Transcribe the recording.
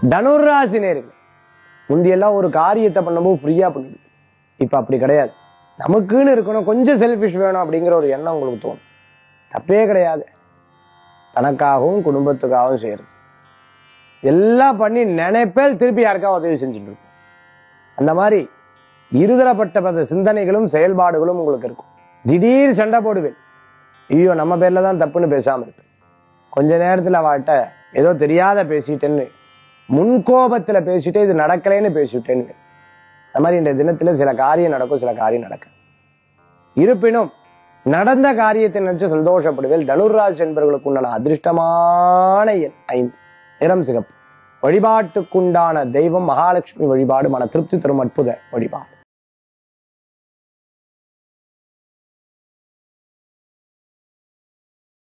தனுர்ராசி நேர்கள் முந்தியெல்லாம் ஒரு காரியத்தை பண்ணும்போது ஃப்ரீயா பண்ணுது இப்ப அப்படி கிடையாது நமக்குன்னு இருக்கணும் கொஞ்சம் செல்ஃபிஷ் வேணும் அப்படிங்கிற ஒரு எண்ணம் உங்களுக்கு தோணும் தப்பே கிடையாது தனக்காகவும் குடும்பத்துக்காகவும் செய்யறது எல்லாம் பண்ணி நினைப்பேல் திருப்பி யாருக்கா உதவி செஞ்சுட்டு இருக்கும் அந்த மாதிரி இருதரப்பட்ட பல சிந்தனைகளும் செயல்பாடுகளும் உங்களுக்கு இருக்கும் திடீர் சண்டை போடுவேன் ஐயோ நம்ம பேர்ல தான் தப்புன்னு பேசாம இருப்பேன் கொஞ்ச நேரத்துல அவள்கிட்ட ஏதோ தெரியாத பேசிட்டேன்னு முன்கோபத்துல பேசிட்டு இது நடக்கலைன்னு பேசிட்டேன்னு அந்த மாதிரி இந்த தினத்துல சில காரியம் நடக்கும் சில காரியம் நடக்கும் இருப்பினும் நடந்த காரியத்தை நினைச்சு சந்தோஷப்படுவேன் தனுர்ராஜ் என்பவர்களுக்கு உண்டான அதிர்ஷ்டமான எண் ஐந்து நிறம் சிகப்பு வழிபாட்டுக்குண்டான தெய்வம் மகாலட்சுமி வழிபாடு மன திருப்தி தரும் அற்புத வழிபாடு